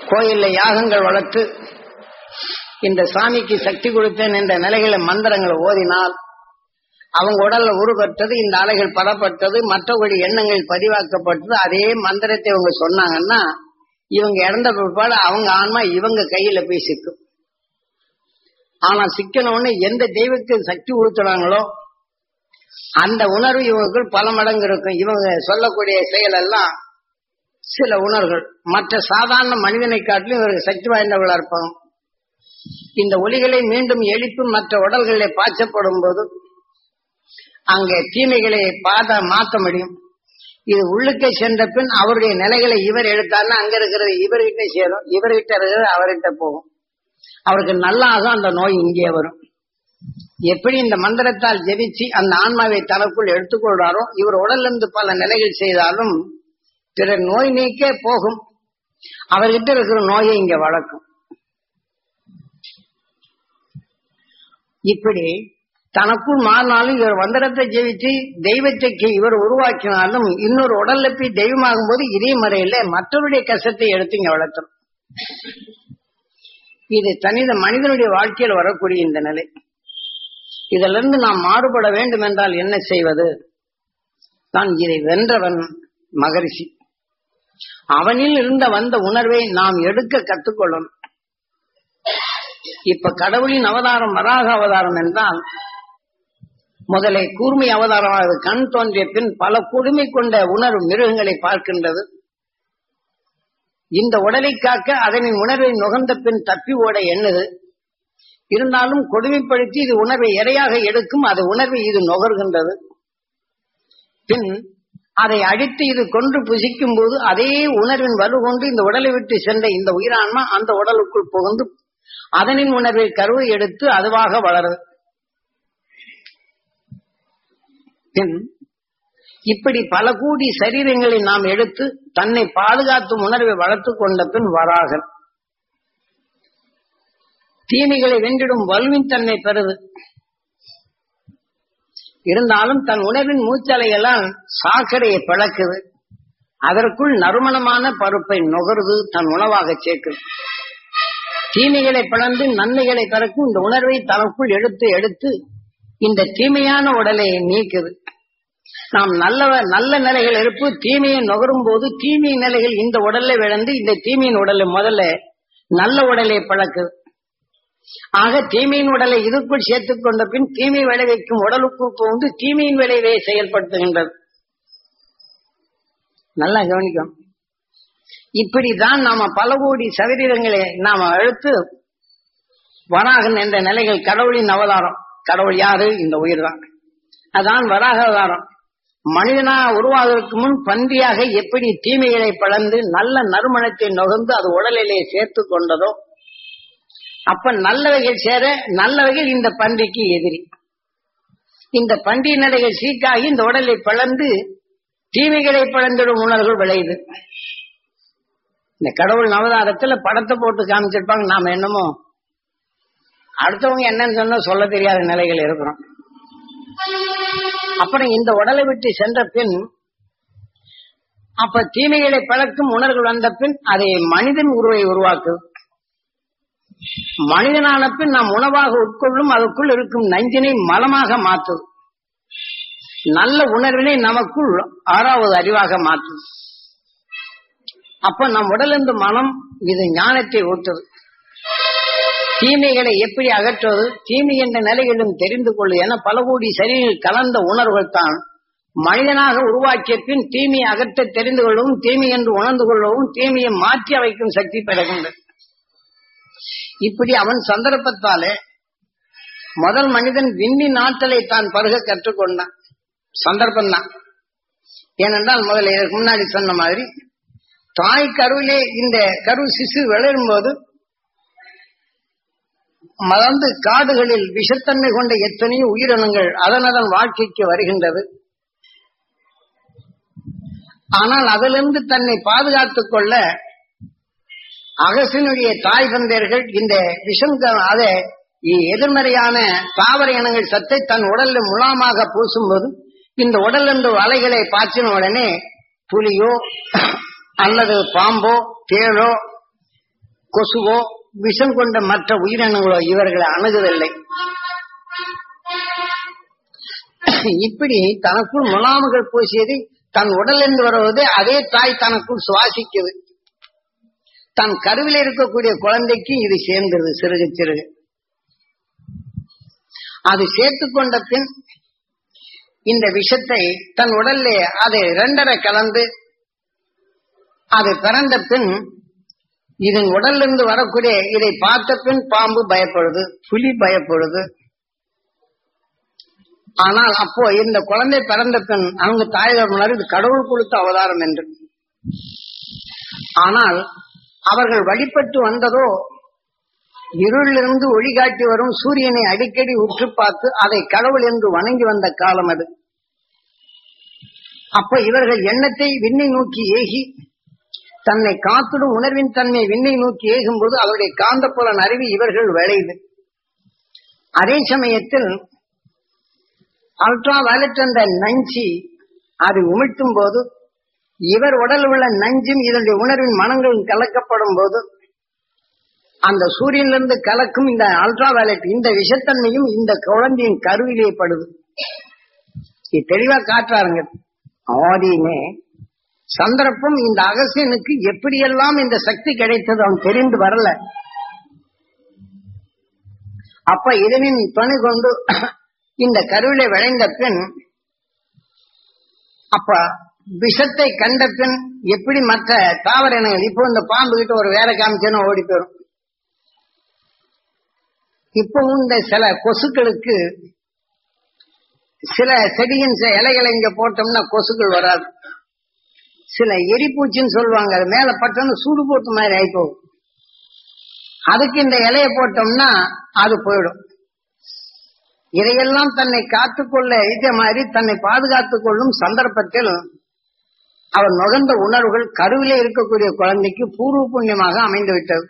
கோயில்ல யாகங்கள் வளர்த்து இந்த சாமிக்கு சக்தி கொடுத்தேன் என்ற நிலைகளை மந்திரங்களை ஓதினால் அவங்க உடல்ல உருப்பட்டது இந்த அலைகள் படப்பட்டது மற்றபடி எண்ணங்கள் பதிவாக்கப்பட்டது அதே மந்திரத்தை இவங்க சொன்னாங்கன்னா இவங்க இறந்த பிற்பாடு அவங்க ஆன்மா இவங்க கையில போய் சிக்கும் ஆனா சிக்கணும்னு எந்த தெய்வத்துக்கு சக்தி கொடுத்துறாங்களோ அந்த உணர்வு இவங்களுக்கு பல மடங்கு இருக்கும் இவங்க சொல்லக்கூடிய செயல் எல்லாம் சில உணர்வுகள் மற்ற சாதாரண மனிதனை காட்டிலும் இவர்கள் சக்தி வாய்ந்தவர்களா இருப்பாங்க இந்த ஒலிகளை மீண்டும் எழுப்பி மற்ற உடல்களை பாய்ச்சப்படும் போது அங்கே தீமைகளை பாத மாற்ற முடியும் இது உள்ளுக்கே சென்ற பின் அவருடைய நிலைகளை இவர் எடுத்தாருன்னா அங்க இருக்கிறது இவர்கிட்ட சேரும் இவர்கிட்ட இருக்கிறது அவர்கிட்ட போகும் அவருக்கு நல்லாகும் அந்த நோய் இங்கே வரும் எப்படி இந்த மந்திரத்தால் ஜெபிச்சு அந்த ஆன்மாவை தனக்குள் எடுத்துக்கொள்றாரோ இவர் உடலிருந்து பல நிலைகள் செய்தாலும் பிறர் நோய் நீக்க போகும் அவர்கிட்ட இருக்கிற நோயை இங்க வளர்க்கும் இப்படி தனக்குள் மாறினாலும் இவர் மந்திரத்தை ஜெயிச்சு தெய்வத்தை இவர் உருவாக்கினாலும் இன்னொரு உடல்ல போய் தெய்வமாகும் போது இதே முறையில மற்றவருடைய கஷ்டத்தை எடுத்து இங்க வளர்த்தணும் இது தனித மனிதனுடைய வாழ்க்கையில் வரக்கூடிய இந்த நிலை இதிலிருந்து நாம் மாறுபட வேண்டும் என்றால் என்ன செய்வது தான் இதை வென்றவன் மகரிஷி அவனில் இருந்த வந்த உணர்வை நாம் எடுக்க கற்றுக்கொள்ளணும் இப்ப கடவுளின் அவதாரம் வராக அவதாரம் என்றால் முதலை கூர்மை அவதாரமாக கண் தோன்றிய பின் பல கொடுமை கொண்ட உணர்வு மிருகங்களை பார்க்கின்றது இந்த உடலை காக்க அதனின் உணர்வை நுகர்ந்த பின் தப்பி ஓட எண்ணுது இருந்தாலும் கொடுமைப்படுத்தி இது உணர்வை இரையாக எடுக்கும் அது உணர்வை இது நுகர்கின்றது பின் அதை அடித்து இது கொன்று புசிக்கும் போது அதே உணர்வின் வலு கொண்டு இந்த உடலை விட்டு சென்ற இந்த உயிரான்மா அந்த உடலுக்குள் புகுந்து அதனின் உணர்வை கருவை எடுத்து அதுவாக வளருது பின் இப்படி பல கூடி சரீரங்களை நாம் எடுத்து தன்னை பாதுகாத்தும் உணர்வை வளர்த்து கொண்ட பின் வராகன் தீமைகளை வென்றிடும் வலுவின் தன்னை பெறுது இருந்தாலும் தன் உணர்வின் மூச்சலையெல்லாம் சாக்கடையை பழக்குது அதற்குள் நறுமணமான பருப்பை நுகர்ந்து தன் உணவாக சேர்க்குது தீமைகளை பிளந்து நன்மைகளை பிறக்கும் இந்த உணர்வை தனக்குள் எடுத்து எடுத்து இந்த தீமையான உடலை நீக்குது நாம் நல்ல நல்ல நிலைகள் இருப்பு தீமையை நுகரும் போது தீமை நிலைகள் இந்த உடலை விழுந்து இந்த தீமையின் உடலை முதல்ல நல்ல உடலை பழக்குது ஆக தீமையின் உடலை இதுக்குள் சேர்த்துக் கொண்ட பின் தீமை விளைவிக்கும் உடலுக்குள் புகுந்து தீமையின் விளைவை செயல்படுத்துகின்றது நல்லா கவனிக்கும் இப்படிதான் நாம பல கோடி சதவீதங்களை நாம அழுத்து வராகன் என்ற நிலைகள் கடவுளின் அவதாரம் கடவுள் யாரு இந்த உயிர் தான் அதான் வராக அவதாரம் மனிதனா உருவாவதற்கு முன் பன்றியாக எப்படி தீமைகளை பழந்து நல்ல நறுமணத்தை நுகர்ந்து அது உடலிலே சேர்த்து கொண்டதோ அப்ப நல்லவைகள் சேர நல்லவைகள் இந்த பன்றிக்கு எதிரி இந்த பன்றி நிலைகள் சீக்காகி இந்த உடலை பிளந்து தீமைகளை பிளந்திடும் உணர்வுகள் விளையுது இந்த கடவுள் நவதாரத்துல படத்தை போட்டு காமிச்சிருப்பாங்க நாம என்னமோ அடுத்தவங்க என்னன்னு சொன்னா சொல்ல தெரியாத நிலைகள் இருக்கிறோம் அப்புறம் இந்த உடலை விட்டு சென்ற பின் அப்ப தீமைகளை பழக்கும் உணர்வுகள் வந்த பின் அதை மனிதன் உருவை உருவாக்குது மனிதனான பின் நாம் உணவாக உட்கொள்ளும் அதற்குள் இருக்கும் நஞ்சினை மலமாக மாற்றுது நல்ல உணர்வினை நமக்குள் ஆறாவது அறிவாக மாற்றும் அப்ப நம் உடலிருந்து மனம் இது ஞானத்தை ஊட்டுது தீமைகளை எப்படி அகற்றுவது தீமை என்ற நிலையிலும் தெரிந்து கொள்ளு என பல கோடி சரீரில் கலந்த உணர்வுகள் தான் மனிதனாக உருவாக்கிய பின் தீமையை அகற்ற தெரிந்து கொள்ளவும் தீமை என்று உணர்ந்து கொள்ளவும் தீமையை மாற்றி அமைக்கும் சக்தி பெறுகின்றது இப்படி அவன் சந்தர்ப்பத்தாலே முதல் மனிதன் விண்ணின் ஆற்றலை தான் பருக கற்றுக்கொண்டான் சந்தர்ப்பம் தான் ஏனென்றால் முதல்ல இதற்கு முன்னாடி சொன்ன மாதிரி தாய் கருவிலே இந்த கரு சிசு வளரும் போது மலர்ந்து காடுகளில் விஷத்தன்மை கொண்ட எத்தனையோ உயிரினங்கள் அதன் அதன் வாழ்க்கைக்கு வருகின்றது ஆனால் அதிலிருந்து தன்னை பாதுகாத்துக் கொள்ள அகசினுடைய தாய் தந்தையர்கள் இந்த விஷம் அதை எதிர்மறையான தாவர இனங்கள் சத்தை தன் உடலில் முலாமாக பூசும்போது இந்த உடல் என்று அலைகளை பாய்ச்சின உடனே புலியோ அல்லது பாம்போ தேளோ கொசுவோ விஷம் கொண்ட மற்ற உயிரினங்களோ இவர்களை அணுகுவதில்லை இப்படி தனக்குள் முலாமுகள் பூசியது தன் உடலிருந்து வருவது அதே தாய் தனக்குள் சுவாசிக்குது தன் கருவில் இருக்கக்கூடிய குழந்தைக்கு இது சேர்ந்தது சிறுக சிறுக அது சேர்த்து கொண்ட பின் இந்த விஷத்தை தன் உடல்ல அதை இரண்டரை கலந்து அது பிறந்த பின் இதன் உடல்ல இருந்து வரக்கூடிய இதை பார்த்த பின் பாம்பு பயப்படுது புலி பயப்படுது ஆனால் அப்போ இந்த குழந்தை பிறந்த பின் அவங்க தாயார் முன்னாடி இது கடவுள் கொடுத்த அவதாரம் என்று ஆனால் அவர்கள் வழிபட்டு வந்ததோ இருளிலிருந்து ஒளிகாட்டி வரும் சூரியனை அடிக்கடி உற்று பார்த்து அதை கடவுள் என்று வணங்கி வந்த காலம் அது அப்ப இவர்கள் எண்ணத்தை விண்ணை நோக்கி ஏகி தன்னை காத்திடும் உணர்வின் தன்மை விண்ணை நோக்கி ஏகும் போது அவருடைய காந்தப்புலன் அறிவி இவர்கள் விளையுது அதே சமயத்தில் அல்ட்ரா வயலட் என்ற நஞ்சு அது உமிழ்த்தும் போது இவர் உடல் உள்ள நஞ்சும் இதனுடைய உணர்வின் மனங்களும் கலக்கப்படும் போது அந்த சூரியனிலிருந்து கலக்கும் இந்த அல்ட்ரா வயலட் இந்த விஷத்தன்மையும் இந்த குழந்தையின் கருவிலே படுது இது தெளிவா காட்டுறாருங்க ஆதியுமே சந்தர்ப்பம் இந்த அகசியனுக்கு எப்படியெல்லாம் இந்த சக்தி கிடைத்தது அவன் தெரிந்து வரல அப்ப இதனின் துணை கொண்டு இந்த கருவிலை விளைந்த பின் அப்ப விஷத்தை கண்ட பின் எப்படி மற்ற தாவர இனங்கள் இப்போ இந்த பாம்பு கிட்ட ஒரு வேலை காமிச்சேன்னா ஓடி போயிடும் இப்பவும் இந்த சில கொசுக்களுக்கு சில செடியின் சில இலைகளை இங்க போட்டோம்னா கொசுக்கள் வராது சில எரிப்பூச்சின்னு சொல்லுவாங்க அது மேல பட்டோன்னு சூடு போட்டு மாதிரி ஆயிப்போகும் அதுக்கு இந்த இலைய போட்டோம்னா அது போயிடும் இதையெல்லாம் தன்னை காத்துக்கொள்ள இதே மாதிரி தன்னை பாதுகாத்துக் கொள்ளும் சந்தர்ப்பத்தில் அவர் நுகர்ந்த உணர்வுகள் கருவிலே இருக்கக்கூடிய குழந்தைக்கு பூர்வ புண்ணியமாக அமைந்து விட்டது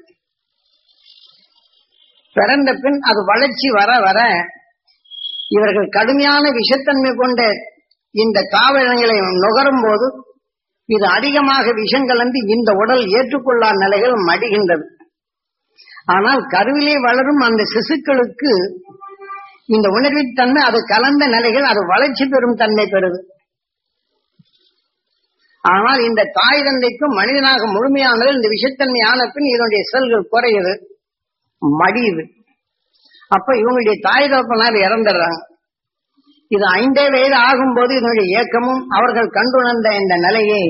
பிறந்த பின் அது வளர்ச்சி வர வர இவர்கள் கடுமையான விஷத்தன்மை கொண்ட இந்த தாவரங்களை நுகரும் போது இது அதிகமாக விஷம் கலந்து இந்த உடல் ஏற்றுக்கொள்ளா நிலைகள் மடிகின்றது ஆனால் கருவிலே வளரும் அந்த சிசுக்களுக்கு இந்த உணர்வின் தன்மை அது கலந்த நிலைகள் அது வளர்ச்சி பெறும் தன்மை பெறுது ஆனால் இந்த தாய் தந்தைக்கும் மனிதனாக முழுமையானது இந்த விஷத்தன்மை ஆன பின் இதனுடைய செல்கள் குறையுது மடியுது அப்ப இவங்களுடைய தாய் தகப்பனார் இறந்துடுறாங்க இது ஐந்தே வயது ஆகும்போது இதனுடைய இயக்கமும் அவர்கள் கண்டுணர்ந்த இந்த நிலையை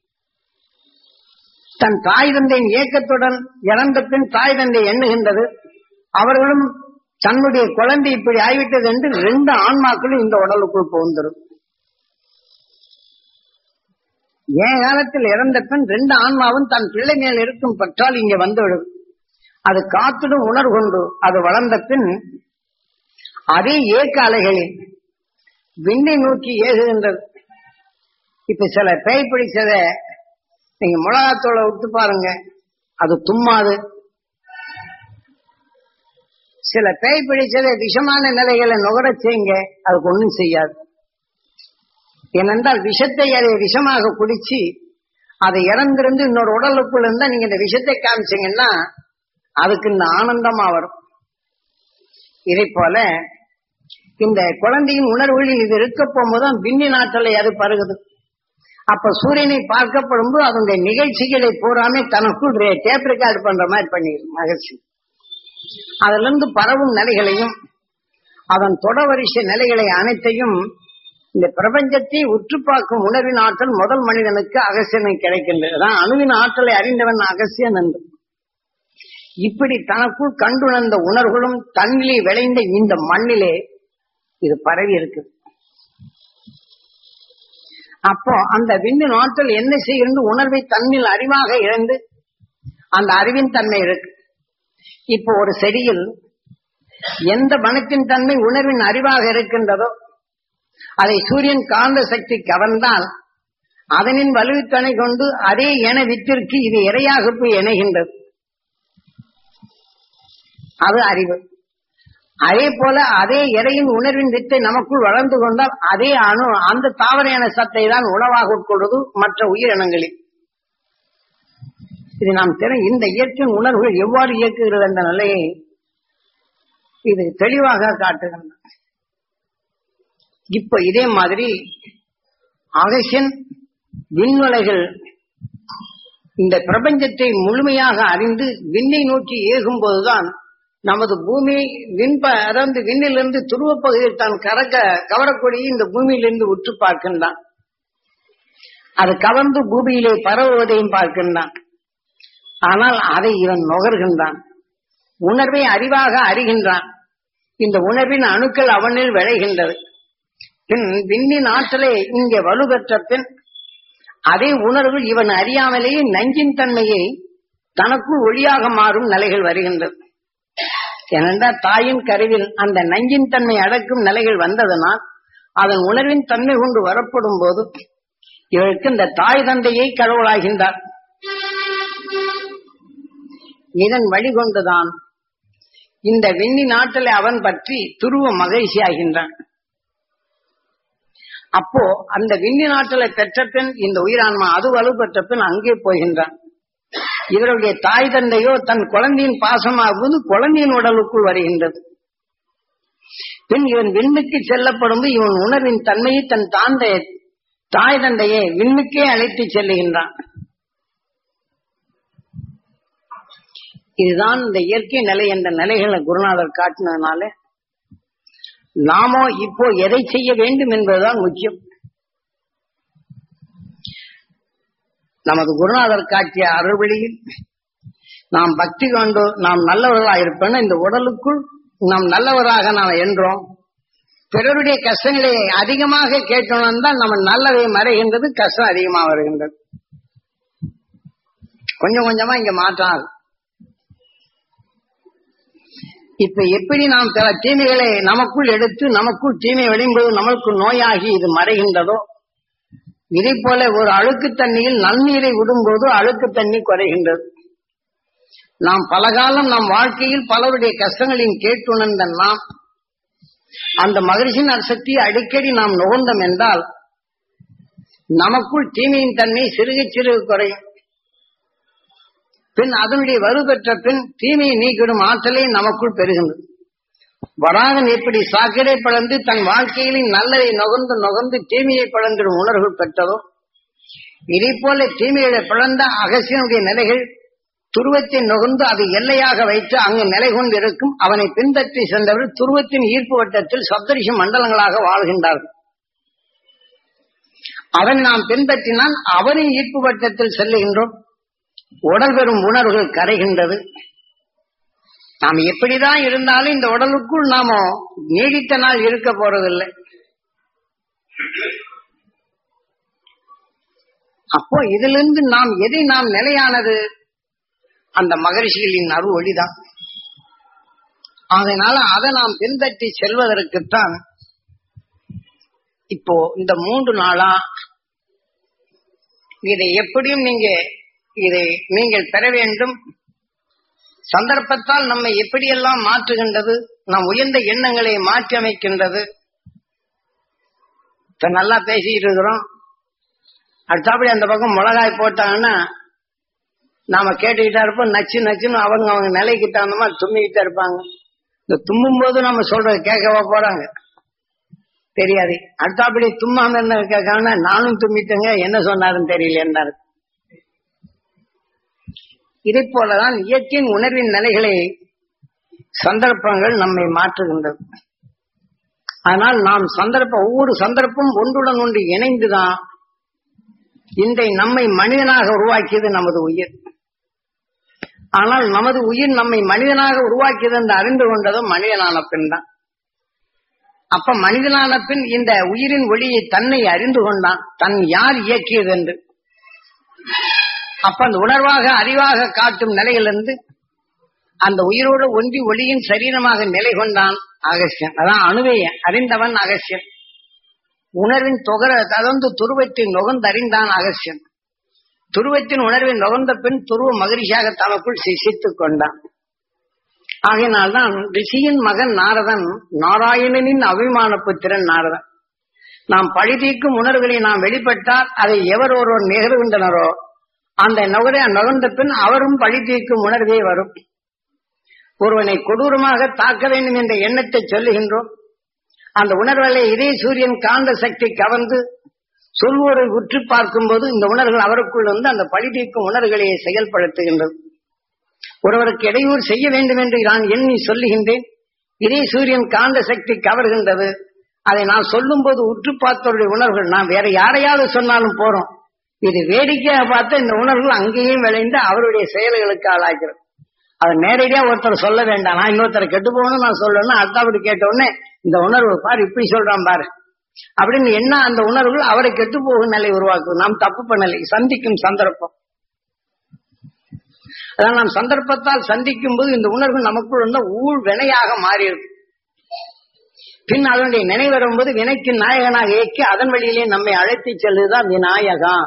தன் தாய் தந்தையின் இயக்கத்துடன் இறந்த பின் தாய் தந்தை எண்ணுகின்றது அவர்களும் தன்னுடைய குழந்தை இப்படி ஆகிவிட்டது என்று ரெண்டு ஆன்மாக்களும் இந்த உடலுக்குள் புகுந்துரும் என் காலத்தில் இறந்த பின் ரெண்டு ஆன்மாவும் தன் பிள்ளை மேல் இருக்கும் பற்றால் இங்கே வந்துவிடும் அது காத்துடும் உணர்வு கொண்டு அது வளர்ந்த பின் அதே ஏக்க அலைகளில் விண்ணை நோக்கி ஏகுகின்றது இப்ப சில பேய் பிடிச்சத நீங்க மிளகாத்தோட விட்டு பாருங்க அது தும்மாது சில பேய் பிடிச்சதை விஷமான நிலைகளை நுகரச் செய்யுங்க அதுக்கு ஒண்ணும் செய்யாது ஏனென்றால் விஷத்தை அதை விஷமாக குடிச்சு அதை இறந்திருந்து இன்னொரு உடலுக்குள்ள இருந்தா நீங்க இந்த விஷத்தை காமிச்சீங்கன்னா அதுக்கு இந்த ஆனந்தமா வரும் இதை போல இந்த குழந்தையின் உணர்வுகளில் இது இருக்க போகும்போதுதான் விண்ணி நாட்டலை அது பருகுது அப்ப சூரியனை பார்க்கப்படும் போது அதனுடைய நிகழ்ச்சிகளை பூராமே தனக்குள் டேப் ரெக்கார்டு பண்ற மாதிரி பண்ணிடும் மகிழ்ச்சி அதுல இருந்து பரவும் நிலைகளையும் அதன் தொடவரிசை நிலைகளை அனைத்தையும் இந்த பிரபஞ்சத்தை உற்று பார்க்கும் உணர்வின் ஆற்றல் முதல் மனிதனுக்கு அகசியனை கிடைக்கின்றது அதான் அணுவின் ஆற்றலை அறிந்தவன் அகசியன் என்று இப்படி தனக்குள் கண்டுணர்ந்த உணர்வுகளும் தன்னிலே விளைந்த இந்த மண்ணிலே இது பரவி இருக்கு அப்போ அந்த விண்ணின் ஆற்றல் என்ன செய்கிறது உணர்வை தன்னில் அறிவாக இழந்து அந்த அறிவின் தன்மை இருக்கு இப்போ ஒரு செடியில் எந்த மனத்தின் தன்மை உணர்வின் அறிவாக இருக்கின்றதோ அதை சூரியன் காந்த சக்தி கவர்ந்தால் அதனின் வலுவித்தனை கொண்டு அதே என வித்திற்கு இது இரையாக போய் இணைகின்றது அது அறிவு அதே போல அதே இறையின் உணர்வின் வித்தை நமக்குள் வளர்ந்து கொண்டால் அதே அணு அந்த தாவர இன சத்தை தான் உணவாக உட்கொள்வது மற்ற உயிரினங்களில் இது நாம் திற இந்த இயற்கையின் உணர்வுகள் எவ்வாறு இயக்குகிறது என்ற நிலையை இது தெளிவாக காட்டுகின்றன இப்ப இதே மாதிரி அகசியன் விண்வலைகள் இந்த பிரபஞ்சத்தை முழுமையாக அறிந்து விண்ணை நோக்கி ஏகும் போதுதான் நமது பூமி விண்ப அதாவது விண்ணிலிருந்து துருவ பகுதியில் தான் கறக்க கவரக்கூடிய இந்த பூமியிலிருந்து உற்று பார்க்கின்றான் அது கவர்ந்து பூமியிலே பரவுவதையும் பார்க்கின்றான் ஆனால் அதை இவன் நுகர்கின்றான் உணர்வை அறிவாக அறிகின்றான் இந்த உணர்வின் அணுக்கள் அவனில் விளைகின்றது பின் விண்ணின் ஆற்றலை இங்கே வலுப்பெற்ற பின் அதே உணர்வு இவன் அறியாமலேயே நஞ்சின் தன்மையை தனக்குள் ஒளியாக மாறும் நிலைகள் வருகின்றது ஏனென்றால் தாயின் கருவில் அந்த நஞ்சின் தன்மை அடக்கும் நிலைகள் வந்ததனால் அதன் உணர்வின் தன்மை கொண்டு வரப்படும் போது இவருக்கு இந்த தாய் தந்தையை கடவுளாகின்றார் இதன் வழிகொண்டுதான் இந்த வெண்ணி நாட்டலை அவன் பற்றி துருவ மகிழ்ச்சி ஆகின்றான் அப்போ அந்த விண்ணி நாட்டலை பெற்ற பின் இந்த உயிரான்மா அது வலுப்பெற்ற பின் அங்கே போகின்றான் இவருடைய தாய் தந்தையோ தன் குழந்தையின் பாசமாகும்போது குழந்தையின் உடலுக்குள் வருகின்றது பின் இவன் விண்ணுக்கு செல்லப்படும் இவன் உணர்வின் தன்மையை தன் தாந்தை தாய் தந்தையை விண்ணுக்கே அழைத்து செல்லுகின்றான் இதுதான் இந்த இயற்கை நிலை என்ற நிலைகளை குருநாதர் காட்டினதுனால நாமோ இப்போ எதை செய்ய வேண்டும் என்பதுதான் முக்கியம் நமது குருநாதர் காட்டிய அறுவழியில் நாம் பக்தி கொண்டு நாம் நல்லவர்களாக இருப்பேன் இந்த உடலுக்குள் நாம் நல்லவராக நாம் என்றோம் பிறருடைய கஷ்டங்களை அதிகமாக கேட்டோம் தான் நம்ம நல்லவை மறைகின்றது கஷ்டம் அதிகமாக வருகின்றது கொஞ்சம் கொஞ்சமா இங்க மாற்றம் ஆகுது இப்ப எப்படி நாம் சில தீமைகளை நமக்குள் எடுத்து நமக்குள் தீமை விளையும்போது நமக்கு நோயாகி இது மறைகின்றதோ இதை போல ஒரு அழுக்கு தண்ணியில் நன்னீரை விடும்போது அழுக்கு தண்ணி குறைகின்றது நாம் பல காலம் நம் வாழ்க்கையில் பலருடைய கஷ்டங்களையும் கேட்டுணர்ந்த நாம் அந்த மகிழ்ச்சியின் அசக்தியை அடிக்கடி நாம் நுகர்ந்தோம் என்றால் நமக்குள் தீமையின் தன்மை சிறுக சிறுக குறையும் பின் அதனுடைய வலு பெற்ற பின் தீமையை நீக்கிடும் ஆற்றலை நமக்குள் பெறுகின்றது வராகன் எப்படி சாக்கடை பழந்து தன் வாழ்க்கையில் நல்லதை நுகர்ந்து நுகர்ந்து தீமையை பழந்திடும் உணர்வு பெற்றதோ இதை போல தீமையை பிளந்த அகசியனுடைய நிலைகள் துருவத்தை நுகர்ந்து அதை எல்லையாக வைத்து அங்கு நிலை கொண்டு இருக்கும் அவனை பின்பற்றி சென்றவர் துருவத்தின் ஈர்ப்பு வட்டத்தில் சப்தரிஷி மண்டலங்களாக வாழ்கின்றார்கள் அவன் நாம் பின்பற்றினால் அவனின் ஈர்ப்பு வட்டத்தில் செல்லுகின்றோம் உடல் பெறும் உணர்வுகள் கரைகின்றது நாம் எப்படிதான் இருந்தாலும் இந்த உடலுக்குள் நாம நீடித்த நாள் இருக்க போறதில்லை அப்போ இதிலிருந்து நாம் எதை நாம் நிலையானது அந்த மகரிஷிகளின் அரு ஒளிதான் அதனால அதை நாம் பின்பற்றி செல்வதற்குத்தான் இப்போ இந்த மூன்று நாளா இதை எப்படியும் நீங்க இதை நீங்கள் பெற வேண்டும் சந்தர்ப்பத்தால் நம்மை எப்படியெல்லாம் மாற்றுகின்றது நாம் உயர்ந்த எண்ணங்களை மாற்றி அமைக்கின்றது இப்ப நல்லா பேசிட்டு இருக்கிறோம் அடுத்தாப்படி அந்த பக்கம் மிளகாய் போட்டாங்கன்னா நாம கேட்டுக்கிட்டா இருப்போம் நச்சு நச்சுன்னு அவங்க அவங்க நிலைக்கு தகுந்த மாதிரி தும்மிக்கிட்டே இருப்பாங்க இந்த தும்மும் போது நம்ம சொல்றது கேட்கவா போறாங்க தெரியாது அடுத்தாப்படி தும்மாம என்ன கேட்காங்கன்னா நானும் தும்மிட்டேங்க என்ன சொன்னாருன்னு தெரியல என்றாரு இதை போலதான் இயற்கையின் உணர்வின் நிலைகளை சந்தர்ப்பங்கள் நம்மை மாற்றுகின்றது ஆனால் நாம் சந்தர்ப்பம் ஒவ்வொரு சந்தர்ப்பம் ஒன்றுடன் ஒன்று இணைந்துதான் இன்றை நம்மை மனிதனாக உருவாக்கியது நமது உயிர் ஆனால் நமது உயிர் நம்மை மனிதனாக உருவாக்கியது என்று அறிந்து கொண்டதும் மனிதனான பின் தான் அப்ப மனிதனான பின் இந்த உயிரின் ஒளியை தன்னை அறிந்து கொண்டான் தன் யார் இயக்கியது என்று அப்ப அந்த உணர்வாக அறிவாக காட்டும் நிலையிலிருந்து அந்த உயிரோடு ஒன்றி ஒளியின் சரீரமாக நிலை கொண்டான் அகசியன் அதான் அணுவை அறிந்தவன் அகசியன் உணர்வின் தொகர தகர்ந்து துருவத்தின் நுகர்ந்தறிந்தான் அகசியன் துருவத்தின் உணர்வின் நுகர்ந்த பின் துருவ மகிழ்ச்சியாக தனக்குள் சிசித்துக் கொண்டான் ஆகையினால்தான் ரிஷியின் மகன் நாரதன் நாராயணனின் அபிமான புத்திரன் நாரதன் நாம் பழி தீர்க்கும் உணர்வுகளை நாம் வெளிப்பட்டால் அதை எவர் ஒருவர் நிகழ்கின்றனரோ அந்த நுகரை நுகர்ந்த பின் அவரும் பழி தீர்க்கும் உணர்வே வரும் ஒருவனை கொடூரமாக தாக்க வேண்டும் என்ற எண்ணத்தை சொல்லுகின்றோம் அந்த உணர்வுகளை இதே சூரியன் காந்த சக்தி கவர்ந்து சொல்வோரை உற்று பார்க்கும்போது இந்த உணர்வுகள் அவருக்குள் வந்து அந்த பழி தீர்க்கும் உணர்வுகளை செயல்படுத்துகின்றது ஒருவருக்கு இடையூறு செய்ய வேண்டும் என்று நான் எண்ணி சொல்லுகின்றேன் இதே சூரியன் காந்த சக்தி கவர்கின்றது அதை நான் சொல்லும் போது உற்று பார்த்தவருடைய உணர்வுகள் நான் வேற யாரையாவது சொன்னாலும் போறோம் இது வேடிக்கையாக பார்த்த இந்த உணர்வுகள் அங்கேயும் விளைந்து அவருடைய செயல்களுக்கு ஆளாகிறது அதை நேரடியா ஒருத்தர் சொல்ல வேண்டாம் நான் இன்னொருத்தர் கெட்டு போகணும் நான் சொல்லணும் அடுத்தபடி கேட்ட உடனே இந்த உணர்வு பாரு இப்படி சொல்றான் பாரு அப்படின்னு என்ன அந்த உணர்வுகள் அவரை கெட்டு போகும் நிலை உருவாக்கும் நாம் தப்பு பண்ணலை சந்திக்கும் சந்தர்ப்பம் அதான் நாம் சந்தர்ப்பத்தால் சந்திக்கும் போது இந்த உணர்வு நமக்குள் இருந்த ஊழ் வினையாக மாறியிருக்கு பின் அதனுடைய நினைவு வரும்போது வினைக்கு நாயகனாக இயக்கி அதன் வழியிலே நம்மை அழைத்து செல்லுதான் விநாயகா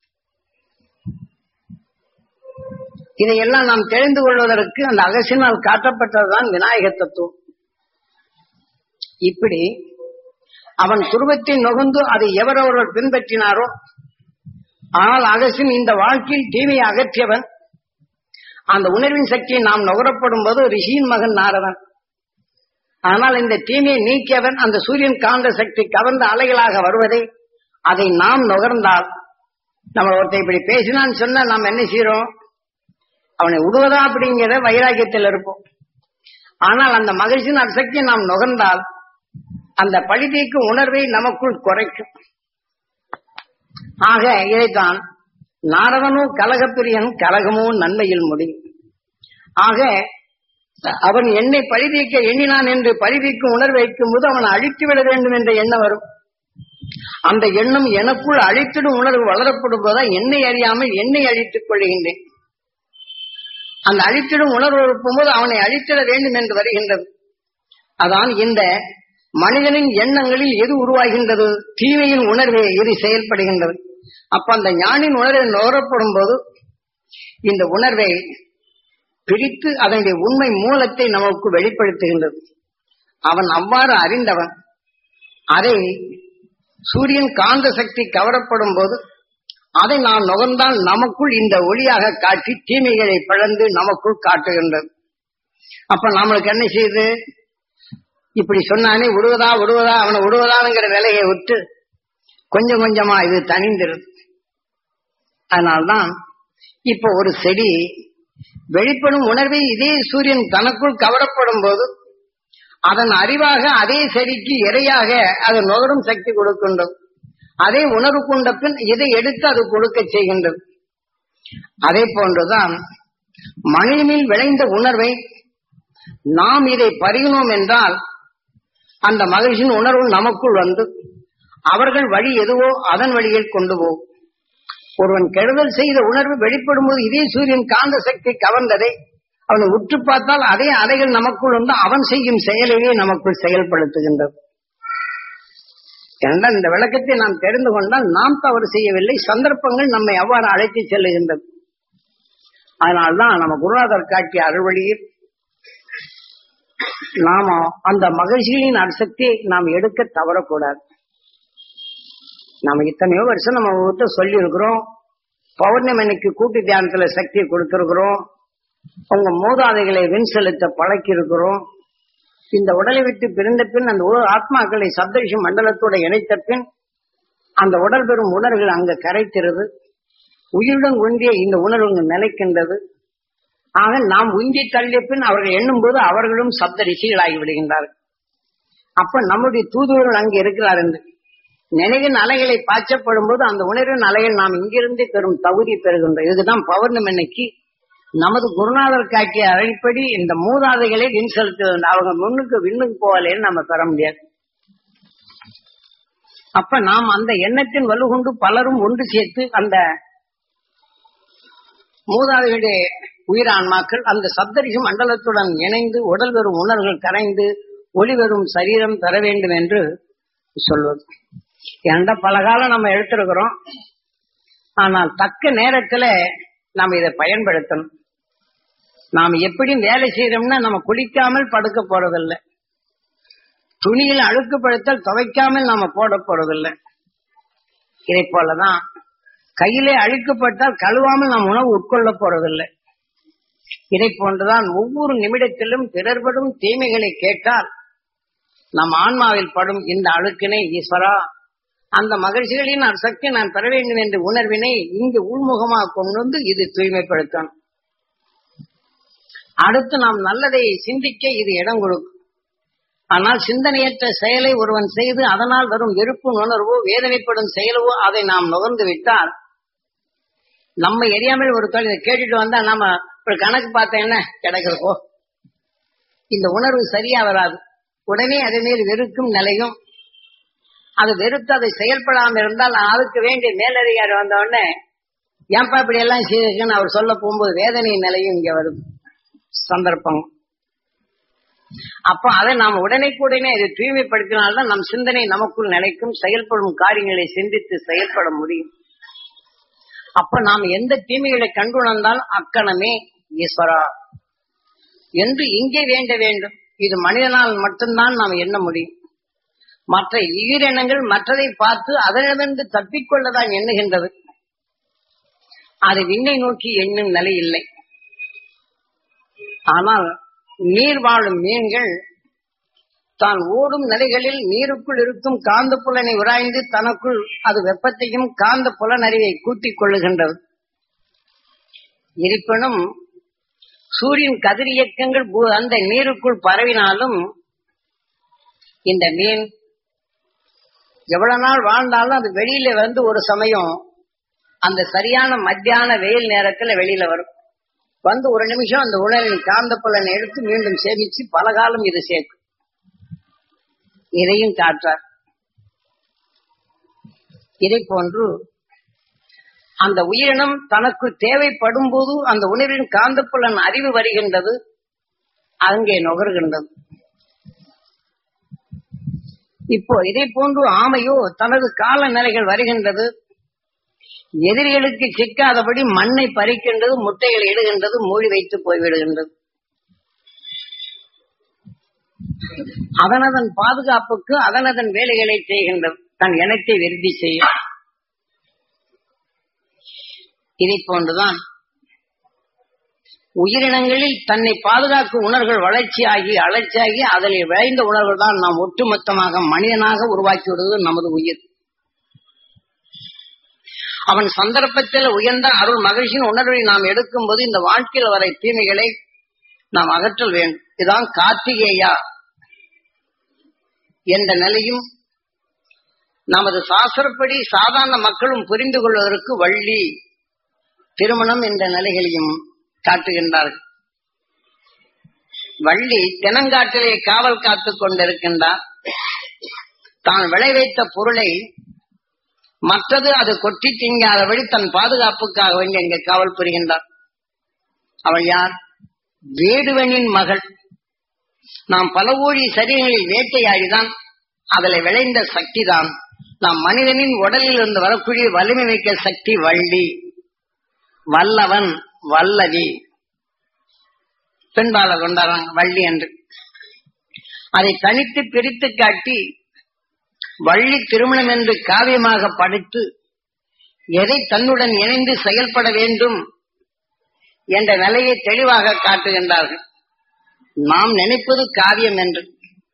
இதையெல்லாம் நாம் தெரிந்து கொள்வதற்கு அந்த அகசினால் காட்டப்பட்டதுதான் விநாயக தத்துவம் இப்படி அவன் துருவத்தை நுகர்ந்து அதை எவரொருவர் பின்பற்றினாரோ ஆனால் அகசின் இந்த வாழ்க்கையில் தீமையை அகற்றியவன் அந்த உணர்வின் சக்தியை நாம் நுகரப்படும் போது ரிஷியின் மகன் நாரதன் ஆனால் இந்த தீமையை நீக்கியவன் அந்த சூரியன் காந்த சக்தி கவர்ந்த அலைகளாக வருவதை அதை நாம் நுகர்ந்தால் நம்ம ஒருத்தர் இப்படி பேசினான்னு சொன்னா நாம் என்ன செய்யறோம் அவனை விடுவதா அப்படிங்கிற வைராக்கியத்தில் இருப்போம் ஆனால் அந்த மகிழ்ச்சியின் அந்த சக்தியை நாம் நுகர்ந்தால் அந்த பழிதீக்கும் உணர்வை நமக்குள் குறைக்கும் ஆக இதைத்தான் நாரதனோ கலகப்பிரியன் கலகமோ நன்மையில் முடியும் ஆக அவன் என்னை பழிதீக்க எண்ணினான் என்று பழிதீக்கும் உணர்வு வைக்கும் போது அவன் அழித்து விட வேண்டும் என்ற எண்ணம் வரும் அந்த எண்ணம் எனக்குள் அழித்திடும் உணர்வு வளரப்படும் போதுதான் என்னை அறியாமல் என்னை அழித்துக் கொள்கின்றேன் அந்த அழித்திடும் உணர்வு இருக்கும்போது அவனை அழித்திட வேண்டும் என்று வருகின்றது அதான் இந்த மனிதனின் எண்ணங்களில் எது உருவாகின்றது தீமையின் உணர்வே எது செயல்படுகின்றது அப்ப அந்த ஞானின் உணர்வை நுகரப்படும் போது இந்த உணர்வை பிரித்து அதனுடைய உண்மை மூலத்தை நமக்கு வெளிப்படுத்துகின்றது அவன் அவ்வாறு அறிந்தவன் அதை சூரியன் காந்த சக்தி கவரப்படும் போது அதை நாம் நுகர்ந்தால் நமக்குள் இந்த ஒளியாக காட்டி தீமைகளை பிளந்து நமக்குள் காட்டுகின்றது அப்ப நம்மளுக்கு என்ன செய்யுது இப்படி சொன்னானே விடுவதா விடுவதா அவனை விடுவதாங்கிற வேலையை விட்டு கொஞ்சம் கொஞ்சமா இது தனிந்திருது அதனால்தான் இப்ப ஒரு செடி வெளிப்படும் உணர்வை இதே சூரியன் தனக்குள் கவரப்படும் போது அதன் அறிவாக அதே செடிக்கு இரையாக அது நுகரும் சக்தி கொடுக்கின்றது அதே உணர்வு கொண்ட பின் இதை எடுத்து அது கொடுக்க செய்கின்றது அதே போன்றுதான் மனிதனில் விளைந்த உணர்வை நாம் இதை பருகினோம் என்றால் அந்த மகிழ்ச்சியின் உணர்வு நமக்குள் வந்து அவர்கள் வழி எதுவோ அதன் வழியில் கொண்டு போகும் ஒருவன் கெடுதல் செய்த உணர்வு வெளிப்படும் போது இதே சூரியன் காந்த சக்தி கவர்ந்ததை அவனை உற்று பார்த்தால் அதே அலைகள் நமக்குள் வந்து அவன் செய்யும் செயலையே நமக்குள் செயல்படுத்துகின்றது என்றால் இந்த விளக்கத்தை நாம் தெரிந்து கொண்டால் நாம் தவறு செய்யவில்லை சந்தர்ப்பங்கள் நம்மை அவ்வாறு அழைத்து செல்லுகின்றது அதனால்தான் நம்ம குருநாதர் காட்டிய அறுவழியில் நாம அந்த மகிழ்ச்சியின் அரிசக்தியை நாம் எடுக்க தவறக்கூடாது நாம இத்தனையோ வருஷம் நம்ம கிட்ட சொல்லி இருக்கிறோம் பௌர்ணமிக்கு கூட்டு தியானத்துல சக்தியை கொடுத்திருக்கிறோம் உங்க மூதாதைகளை விண் செலுத்த பழக்கி இருக்கிறோம் இந்த உடலை விட்டு பிரிந்த பின் அந்த உ- ஆத்மாக்களை சப்தரிஷி மண்டலத்தோட இணைத்த பின் அந்த உடல் பெறும் உணர்வுகள் அங்க கரைக்கிறது உயிருடன் ஒன்றிய இந்த உணர்வு நிலைக்கின்றது ஆக நாம் உந்தி தள்ளிய பின் அவர்கள் எண்ணும் போது அவர்களும் சப்த ரிஷிகளாகி விடுகின்றார்கள் அப்ப நம்முடைய தூதுவர்கள் அங்கு இருக்கிறார் என்று நினைவின் அலைகளை பாய்ச்சப்படும் போது அந்த உணர்வின் அலைகள் நாம் இங்கிருந்து பெறும் தகுதி பெறுகின்றோம் இதுதான் பௌர்ணமி அன்னைக்கு நமது குருநாதர் காட்டிய அழைப்படி இந்த மூதாதைகளை விண் செலுத்த வேண்டும் அவங்க முன்னுக்கு விண்ணுக்கு போகலேன்னு நம்ம பெற முடியாது அப்ப நாம் அந்த எண்ணத்தின் வலுகொண்டு பலரும் ஒன்று சேர்த்து அந்த மூதாதைகளுடைய உயிரான்மாக்கள் அந்த சப்தரிஷி மண்டலத்துடன் இணைந்து உடல் வரும் உணர்வுகள் கரைந்து ஒளி வரும் சரீரம் பெற வேண்டும் என்று சொல்வது ஏன்டா பல காலம் நம்ம எடுத்திருக்கிறோம் ஆனால் தக்க நேரத்துல நாம் இதை பயன்படுத்தணும் நாம் எப்படி வேலை செய்யறோம்னா நம்ம குளிக்காமல் படுக்க போறதில்லை துணியில் அழுக்குப்படுத்தல் துவைக்காமல் நாம போட போறதில்லை இதை போலதான் கையிலே அழிக்கப்பட்டால் கழுவாமல் நாம் உணவு உட்கொள்ள போறதில்லை இதை போன்றுதான் ஒவ்வொரு நிமிடத்திலும் பிறர்படும் தீமைகளை கேட்டால் நம் ஆன்மாவில் படும் இந்த அழுக்கினை ஈஸ்வரா அந்த மகிழ்ச்சிகளின் சக்தி நான் பெற வேண்டும் என்ற உணர்வினை இங்கு உள்முகமாக கொண்டு வந்து இது தூய்மைப்படுத்தணும் அடுத்து நாம் நல்லதை சிந்திக்க இது இடம் கொடுக்கும் ஆனால் சிந்தனையற்ற செயலை ஒருவன் செய்து அதனால் வரும் வெறுப்பு உணர்வோ வேதனைப்படும் செயலவோ அதை நாம் நுகர்ந்து விட்டால் நம்ம எரியாமல் ஒரு தொழில் இதை கேட்டுட்டு வந்தா நாம ஒரு கணக்கு பார்த்த என்ன கிடைக்கிறப்போ இந்த உணர்வு சரியா வராது உடனே அதே மேல் வெறுக்கும் நிலையும் அது வெறுத்து அதை செயல்படாம இருந்தால் அதுக்கு வேண்டிய மேலதிகாரி வந்த உடனே ஏன்பா இப்படி எல்லாம் செய்திருக்குன்னு அவர் சொல்ல போகும்போது வேதனை நிலையும் இங்க வருது சந்தர்ப்பம் அப்ப அதை நாம் உடனேக்குடனே இதை தூய்மைப்படுத்தினால்தான் நம் சிந்தனை நமக்குள் நிலைக்கும் செயல்படும் காரியங்களை சிந்தித்து செயல்பட முடியும் அப்ப நாம் எந்த தீமைகளை கண்டுணர்ந்தால் அக்கணமே ஈஸ்வரா என்று இங்கே வேண்ட வேண்டும் இது மனிதனால் மட்டும்தான் நாம் எண்ண முடியும் மற்ற ஈரெண்ணங்கள் மற்றதை பார்த்து அதனிடமிருந்து தப்பிக்கொள்ளதான் எண்ணுகின்றது அது விண்ணை நோக்கி எண்ணும் நிலை இல்லை ஆனால் நீர் வாழும் மீன்கள் தான் ஓடும் நிலைகளில் நீருக்குள் இருக்கும் காந்த புலனை உராய்ந்து தனக்குள் அது வெப்பத்தையும் காந்த புலனறிவை கூட்டிக் கொள்ளுகின்றது இருப்பினும் சூரியன் கதிரியக்கங்கள் பூ- அந்த நீருக்குள் பரவினாலும் இந்த மீன் எவ்வளவு நாள் வாழ்ந்தாலும் அது வெளியில வந்து ஒரு சமயம் அந்த சரியான மத்தியான வெயில் நேரத்துல வெளியில வரும் வந்து ஒரு நிமிஷம் அந்த உணவின் காந்த புலனை எடுத்து மீண்டும் சேமிச்சு பல காலம் இது சேர்க்கும் இதையும் காற்றார் இதை போன்று அந்த உயிரினம் தனக்கு தேவைப்படும் போது அந்த உணர்வின் காந்தப்புலன் அறிவு வருகின்றது அங்கே நுகர்கின்றது இப்போ இதை போன்று ஆமையோ தனது கால நிலைகள் வருகின்றது எதிரிகளுக்கு சிக்காதபடி மண்ணை பறிக்கின்றது முட்டைகளை இடுகின்றது மூடி வைத்து போய்விடுகின்றது அதனதன் பாதுகாப்புக்கு அதனதன் வேலைகளை செய்கின்றது தன் இனத்தை விருத்தி செய்யும் இதை போன்றுதான் உயிரினங்களில் தன்னை பாதுகாக்கும் உணர்வுகள் வளர்ச்சியாகி அலர்ச்சியாகி அதில் விளைந்த உணர்வுகள் தான் நாம் ஒட்டுமொத்தமாக மனிதனாக உருவாக்கி விடுவது நமது உயிர் அவன் சந்தர்ப்பத்தில் உயர்ந்த அருள் மகிழ்ச்சியின் உணர்வை நாம் எடுக்கும்போது இந்த வாழ்க்கையில் வரை தீமைகளை நாம் அகற்றல் வேண்டும் இதுதான் கார்த்திகேயா என்ற நிலையும் நமது சாஸ்திரப்படி சாதாரண மக்களும் புரிந்து கொள்வதற்கு வள்ளி திருமணம் என்ற நிலைகளையும் காட்டுகின்றார்கள் வள்ளி தெனங்காட்டிலே காவல் காத்துக் கொண்டிருக்கின்றார் தான் விளைவித்த பொருளை மற்றது அது கொட்டி திங்காதபடி தன் பாதுகாப்புக்காக வேண்டி அங்கே காவல் புரிகின்றார் அவள் யார் வேடுவனின் மகள் நாம் பல கோடி சரீரங்களில் வேட்டையாடிதான் அதில் விளைந்த சக்தி தான் நாம் மனிதனின் உடலில் இருந்து வரக்கூடிய வலிமை மிக்க சக்தி வள்ளி வல்லவன் வல்லவி பெண்பால கொண்டாடுறாங்க வள்ளி என்று அதை தனித்து பிரித்து காட்டி வள்ளி திருமணம் என்று காவியமாக படைத்து எதை தன்னுடன் இணைந்து செயல்பட வேண்டும் என்ற நிலையை தெளிவாக காட்டுகின்றார்கள் நாம் நினைப்பது காவியம் என்று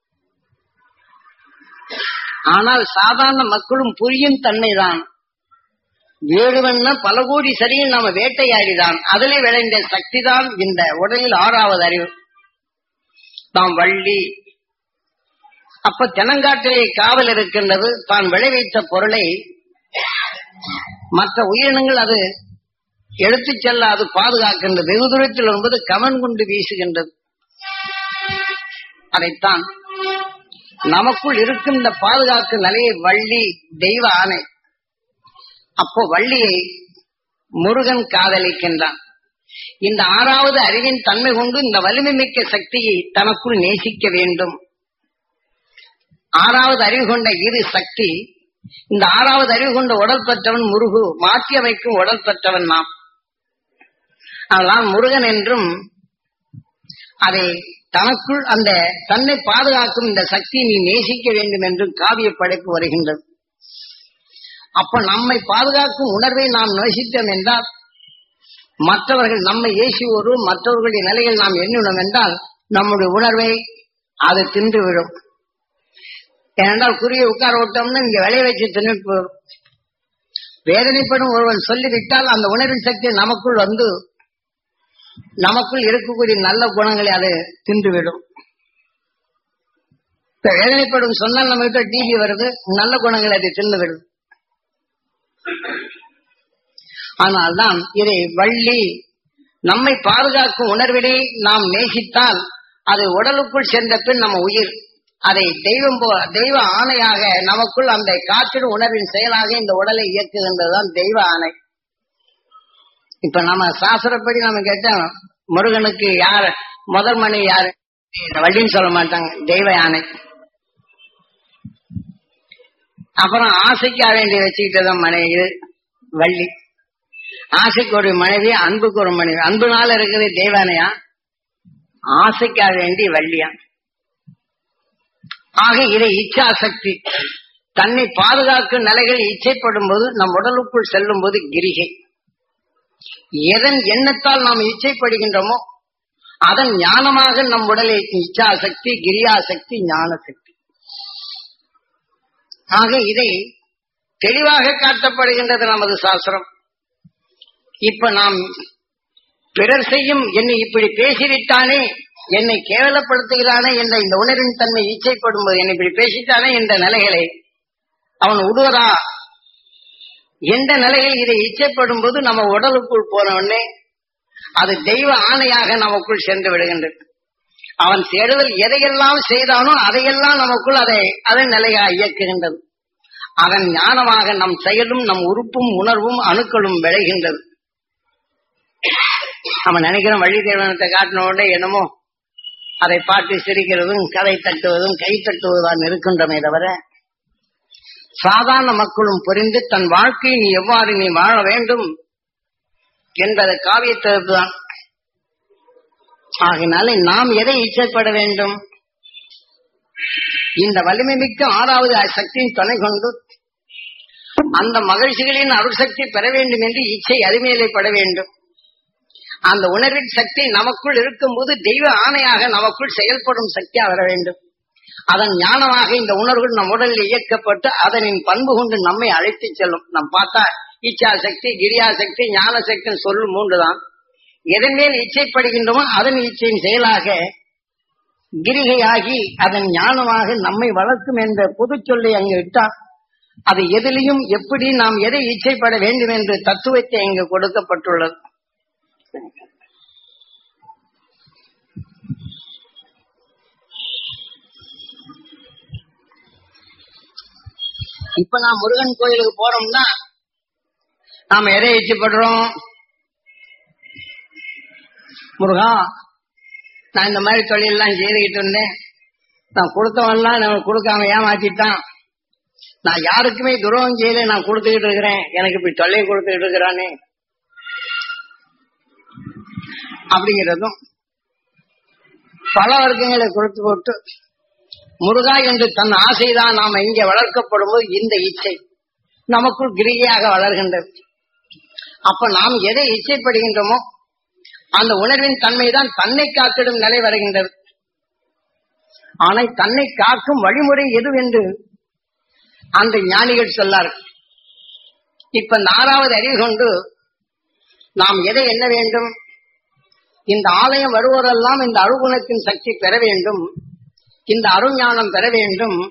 ஆனால் சாதாரண மக்களும் புரியும் தன்மைதான் வேடுவன்னா பல கோடி சரியும் நாம வேட்டையாடிதான் அதிலே விளைந்த சக்தி தான் இந்த உடலில் ஆறாவது அறிவு நாம் வள்ளி அப்ப தெனங்காட்டிலே காவல் இருக்கின்றது தான் விளைவித்த பொருளை மற்ற உயிரினங்கள் அது எடுத்துச் செல்ல அது பாதுகாக்கின்றது வெகு தூரத்தில் என்பது கமன் கொண்டு வீசுகின்றது அதைத்தான் நமக்குள் இருக்கும் இந்த பாதுகாக்கும் நிலையை வள்ளி தெய்வ ஆணை அப்போ வள்ளியை முருகன் காதலிக்கின்றான் இந்த ஆறாவது அறிவின் தன்மை கொண்டு இந்த வலிமை மிக்க சக்தியை தனக்குள் நேசிக்க வேண்டும் ஆறாவது அறிவு கொண்ட இரு சக்தி இந்த ஆறாவது அறிவு கொண்ட உடல் பெற்றவன் முருகு மாற்றி அமைக்கும் உடல் பெற்றவன் நாம் அதனால் முருகன் என்றும் அதை தனக்குள் அந்த தன்னை பாதுகாக்கும் இந்த சக்தியை நீ நேசிக்க வேண்டும் என்றும் காவிய படைப்பு வருகின்றது அப்ப நம்மை பாதுகாக்கும் உணர்வை நாம் நேசித்தோம் என்றால் மற்றவர்கள் நம்மை ஏசுவோரு மற்றவர்களுடைய நிலையில் நாம் எண்ணினோம் என்றால் நம்முடைய உணர்வை அது தின்று விடும் ஏனென்றால் குறிய உட்கார விட்டோம்னு இங்க விளைய வச்சு தின்னுட்டு போயிடும் வேதனைப்படும் ஒருவன் சொல்லிவிட்டால் அந்த உணர்வின் சக்தி நமக்குள் வந்து நமக்குள் இருக்கக்கூடிய நல்ல குணங்களை அது தின்றுவிடும் இப்ப வேதனைப்படும் சொன்னால் நம்ம கிட்ட டிவி வருது நல்ல குணங்களை அதை தின்னு விடும் ஆனால்தான் இதை வள்ளி நம்மை பாதுகாக்கும் உணர்வினை நாம் நேசித்தால் அது உடலுக்குள் சென்ற பின் நம்ம உயிர் அதை தெய்வம் போ தெய்வ ஆணையாக நமக்குள் அந்த காற்றிடும் உணர்வின் செயலாக இந்த உடலை இயக்குகின்றதுதான் தெய்வ ஆணை இப்ப நம்ம சாஸ்திரப்படி நம்ம கேட்டோம் முருகனுக்கு யார் முதல் மணி யாரு வள்ளின்னு சொல்ல மாட்டாங்க தெய்வ யானை அப்புறம் ஆசைக்காக வேண்டி வச்சுக்கிட்டதான் மனைவி இது வள்ளி ஆசைக்கு ஒரு மனைவி அன்புக்கு ஒரு மனைவி அன்புனால இருக்குது தெய்வானையா ஆசைக்காக வேண்டி வள்ளியா ஆக இதை இச்சா சக்தி தன்னை பாதுகாக்கும் நிலைகள் இச்சைப்படும் போது நம் உடலுக்குள் செல்லும் போது கிரிகை எதன் எண்ணத்தால் நாம் இச்சைப்படுகின்றோமோ அதன் ஞானமாக நம் உடலை இச்சா சக்தி கிரியா சக்தி ஞான சக்தி ஆக இதை தெளிவாக காட்டப்படுகின்றது நமது சாஸ்திரம் இப்ப நாம் பிறர் செய்யும் என்னை இப்படி பேசிவிட்டானே என்னை கேவலப்படுத்துகிறானே என்ற இந்த உணர்வின் தன்மை இச்சைப்படும் போது என்னை இப்படி பேசிட்டானே என்ற நிலைகளை அவன் விடுவதா எந்த நிலையில் இதை இச்சைப்படும் போது நம்ம உடலுக்குள் போன உடனே அது தெய்வ ஆணையாக நமக்குள் சென்று விடுகின்றது அவன் தேடுதல் எதையெல்லாம் செய்தானோ அதையெல்லாம் நமக்குள் அதை அதன் நிலையாக இயக்குகின்றது அதன் ஞானமாக நம் செயலும் நம் உறுப்பும் உணர்வும் அணுக்களும் விளைகின்றது நம்ம நினைக்கிறோம் வழி தேவனத்தை காட்டின உடனே என்னமோ அதை பார்த்து சிரிக்கிறதும் கதை தட்டுவதும் கை தட்டுவதுதான் இருக்கின்றமே தவிர சாதாரண மக்களும் புரிந்து தன் வாழ்க்கையை நீ எவ்வாறு நீ வாழ வேண்டும் என்பது காவியத்திற்குதான் ஆகினால நாம் எதை இச்சைப்பட வேண்டும் இந்த வலிமை மிக்க ஆறாவது சக்தியின் துணை கொண்டு அந்த மகிழ்ச்சிகளின் அருள்சக்தி பெற வேண்டும் என்று இச்சை அருமையிலைப்பட வேண்டும் அந்த உணர்வின் சக்தி நமக்குள் இருக்கும்போது தெய்வ ஆணையாக நமக்குள் செயல்படும் சக்தியா வர வேண்டும் அதன் ஞானமாக இந்த உணர்வுகள் நம் உடலில் இயக்கப்பட்டு அதனின் பண்பு கொண்டு நம்மை அழைத்து செல்லும் நம் பார்த்தா இச்சா சக்தி கிரியா சக்தி ஞான சக்தி சொல்லும் மூன்றுதான் எதன் மேல் இச்சைப்படுகின்றோமோ அதன் இச்சையின் செயலாக கிரிகையாகி அதன் ஞானமாக நம்மை வளர்க்கும் என்ற பொது சொல்லை அங்கு இட்டார் அது எதிலையும் எப்படி நாம் எதை இச்சைப்பட வேண்டும் என்று தத்துவத்தை இங்கு கொடுக்கப்பட்டுள்ளது இப்ப நான் முருகன் கோயிலுக்கு போறோம்னா நாம எதை இச்சைப்படுறோம் முருகா நான் இந்த மாதிரி தொழிலெல்லாம் செய்துகிட்டு இருந்தேன் நான் கொடுத்தவன்லாம் நான் கொடுக்காம ஏமாத்திட்டான் நான் யாருக்குமே துரோகம் செய்யல நான் கொடுத்துக்கிட்டு இருக்கிறேன் எனக்கு இப்படி தொல்லை கொடுத்துக்கிட்டு இருக்கிறானே அப்படிங்கிறதும் பல வர்க்கங்களை கொடுத்து போட்டு முருகா என்று தன் ஆசைதான் நாம இங்கே வளர்க்கப்படும் போது இந்த இச்சை நமக்குள் கிரிகையாக வளர்கின்றது அப்ப நாம் எதை இச்சைப்படுகின்றோமோ அந்த உணர்வின் தன்மைதான் தன்னை காத்திடும் நிலை வருகின்றது ஆனால் தன்னை காக்கும் வழிமுறை எதுவென்று அந்த ஞானிகள் சொல்லார் இப்ப இந்த ஆறாவது அறிவு கொண்டு நாம் எதை எண்ண வேண்டும் இந்த ஆலயம் வருவோரெல்லாம் இந்த அருகுணத்தின் சக்தி பெற வேண்டும் இந்த அருஞானம் பெற வேண்டும்